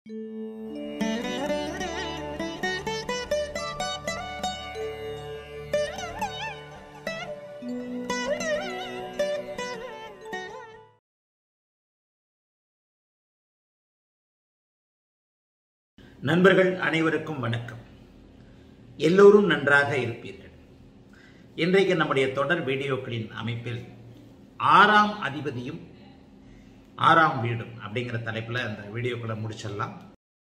நண்பர்கள் அனைவருக்கும் வணக்கம் எல்லோரும் நன்றாக இருப்பீர்கள் இன்றைக்கு நம்முடைய தொடர் வீடியோக்களின் அமைப்பில் ஆறாம் அதிபதியும் ஆறாம் வீடும் அப்படிங்கிற தலைப்பில் அந்த வீடியோக்களை முடிச்சிடலாம்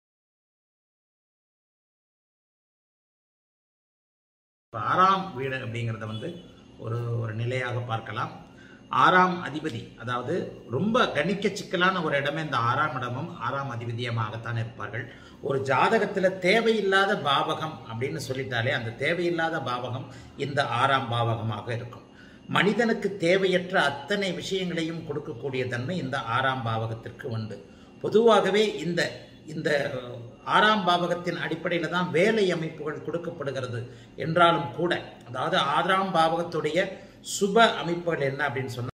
இப்போ ஆறாம் வீடு அப்படிங்கிறத வந்து ஒரு ஒரு நிலையாக பார்க்கலாம் ஆறாம் அதிபதி அதாவது ரொம்ப கணிக்க சிக்கலான ஒரு இடமே இந்த ஆறாம் இடமும் ஆறாம் அதிபதியமாகத்தான் இருப்பார்கள் ஒரு ஜாதகத்தில் தேவையில்லாத பாவகம் அப்படின்னு சொல்லிட்டாலே அந்த தேவையில்லாத பாவகம் இந்த ஆறாம் பாவகமாக இருக்கும் மனிதனுக்கு தேவையற்ற அத்தனை விஷயங்களையும் கொடுக்கக்கூடிய தன்மை இந்த ஆறாம் பாவகத்திற்கு உண்டு பொதுவாகவே இந்த இந்த ஆறாம் பாவகத்தின் அடிப்படையில் தான் வேலை அமைப்புகள் கொடுக்கப்படுகிறது என்றாலும் கூட அதாவது ஆறாம் பாவகத்துடைய சுப அமைப்புகள் என்ன அப்படின்னு சொன்னா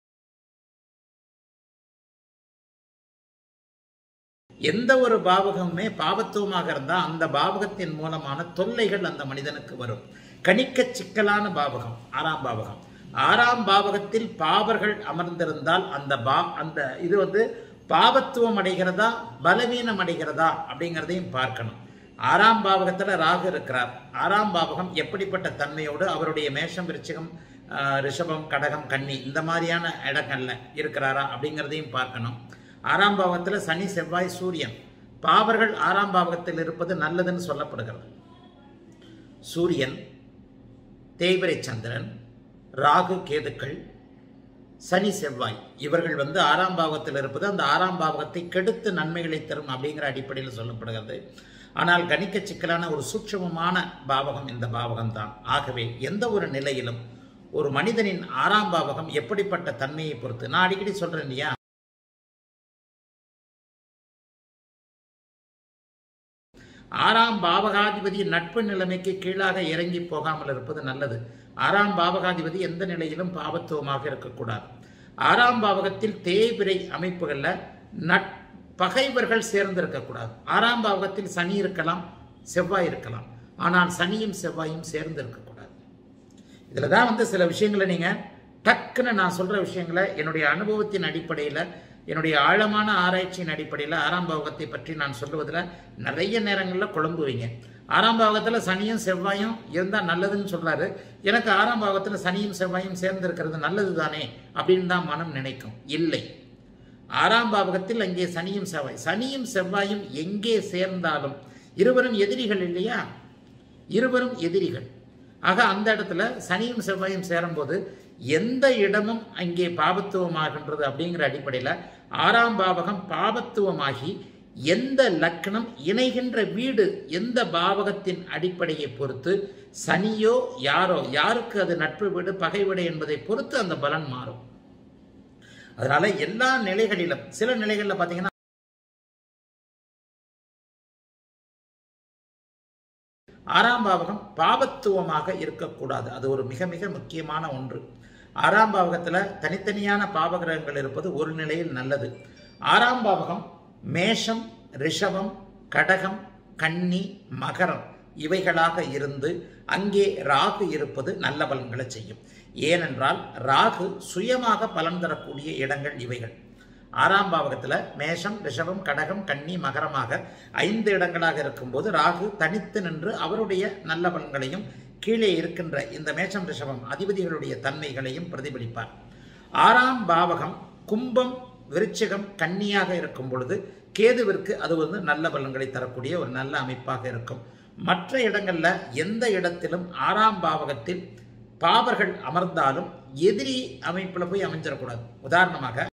எந்த ஒரு பாவகமுமே பாவத்துவமாக இருந்தால் அந்த பாவகத்தின் மூலமான தொல்லைகள் அந்த மனிதனுக்கு வரும் கணிக்க சிக்கலான பாவகம் ஆறாம் பாவகம் ஆறாம் பாவகத்தில் பாவர்கள் அமர்ந்திருந்தால் அந்த பா அந்த இது வந்து பாவத்துவம் அடைகிறதா பலவீனம் அடைகிறதா அப்படிங்கிறதையும் பார்க்கணும் ஆறாம் பாவகத்தில் ராகு இருக்கிறார் ஆறாம் பாவகம் எப்படிப்பட்ட தன்மையோடு அவருடைய மேஷம் விருச்சிகம் ரிஷபம் கடகம் கன்னி இந்த மாதிரியான இடங்கள்ல இருக்கிறாரா அப்படிங்கிறதையும் பார்க்கணும் ஆறாம் பாவகத்தில் சனி செவ்வாய் சூரியன் பாவர்கள் ஆறாம் பாவகத்தில் இருப்பது நல்லதுன்னு சொல்லப்படுகிறது சூரியன் தேய்பிரை சந்திரன் ராகு கேதுக்கள் சனி செவ்வாய் இவர்கள் வந்து ஆறாம் பாவத்தில் இருப்பது அந்த ஆறாம் பாவகத்தை கெடுத்து நன்மைகளை தரும் அப்படிங்கிற அடிப்படையில் சொல்லப்படுகிறது ஆனால் கணிக்க சிக்கலான ஒரு சூட்சமமான பாவகம் இந்த பாவகம் தான் ஆகவே எந்த ஒரு நிலையிலும் ஒரு மனிதனின் ஆறாம் பாவகம் எப்படிப்பட்ட தன்மையை பொறுத்து நான் அடிக்கடி சொல்றேன் இல்லையா ஆறாம் பாவகாதிபதி நட்பு நிலைமைக்கு கீழாக இறங்கி போகாமல் இருப்பது நல்லது ஆறாம் பாவகாதிபதி எந்த நிலையிலும் பாவத்துவமாக இருக்கக்கூடாது ஆறாம் பாவகத்தில் தேய்பிரை அமைப்புகளில் நட் பகைவர்கள் சேர்ந்து இருக்கக்கூடாது ஆறாம் பாவகத்தில் சனி இருக்கலாம் செவ்வாய் இருக்கலாம் ஆனால் சனியும் செவ்வாயும் சேர்ந்து இருக்கக்கூடாது இதில் தான் வந்து சில விஷயங்களை நீங்கள் டக்குன்னு நான் சொல்கிற விஷயங்களை என்னுடைய அனுபவத்தின் அடிப்படையில் என்னுடைய ஆழமான ஆராய்ச்சியின் அடிப்படையில் ஆறாம் பாவகத்தை பற்றி நான் சொல்லுவதில் நிறைய நேரங்களில் குழம்புவீங்க ஆறாம் பாவகத்தில் சனியும் செவ்வாயும் இருந்தால் நல்லதுன்னு சொல்கிறாரு எனக்கு ஆறாம் பாவகத்தில் சனியும் செவ்வாயும் சேர்ந்து இருக்கிறது நல்லது தானே அப்படின்னு தான் மனம் நினைக்கும் இல்லை ஆறாம் பாவகத்தில் அங்கே சனியும் செவ்வாய் சனியும் செவ்வாயும் எங்கே சேர்ந்தாலும் இருவரும் எதிரிகள் இல்லையா இருவரும் எதிரிகள் ஆக அந்த இடத்துல சனியும் செவ்வாயும் சேரும்போது எந்த இடமும் அங்கே பாபத்துவமாகின்றது அப்படிங்கிற அடிப்படையில் ஆறாம் பாவகம் பாபத்துவமாகி எந்த லக்னம் இணைகின்ற வீடு எந்த பாவகத்தின் அடிப்படையை பொறுத்து சனியோ யாரோ யாருக்கு அது நட்பு வீடு பகை வீடு என்பதை பொறுத்து அந்த பலன் மாறும் அதனால எல்லா நிலைகளிலும் சில நிலைகளில் பார்த்தீங்கன்னா ஆறாம் பாவகம் பாவத்துவமாக இருக்கக்கூடாது அது ஒரு மிக மிக முக்கியமான ஒன்று ஆறாம் பாவகத்தில் தனித்தனியான பாவகிரகங்கள் இருப்பது ஒரு நிலையில் நல்லது ஆறாம் பாவகம் மேஷம் ரிஷபம் கடகம் கன்னி மகரம் இவைகளாக இருந்து அங்கே ராகு இருப்பது நல்ல பலன்களை செய்யும் ஏனென்றால் ராகு சுயமாக பலன் தரக்கூடிய இடங்கள் இவைகள் ஆறாம் பாவகத்தில் மேஷம் ரிஷபம் கடகம் கன்னி மகரமாக ஐந்து இடங்களாக இருக்கும்போது ராகு தனித்து நின்று அவருடைய நல்ல பலன்களையும் கீழே இருக்கின்ற இந்த மேஷம் ரிஷபம் அதிபதிகளுடைய தன்மைகளையும் பிரதிபலிப்பார் ஆறாம் பாவகம் கும்பம் விருச்சிகம் கன்னியாக இருக்கும் பொழுது கேதுவிற்கு அது வந்து நல்ல பலன்களை தரக்கூடிய ஒரு நல்ல அமைப்பாக இருக்கும் மற்ற இடங்கள்ல எந்த இடத்திலும் ஆறாம் பாவகத்தில் பாவர்கள் அமர்ந்தாலும் எதிரி அமைப்பில் போய் அமைஞ்சிடக்கூடாது உதாரணமாக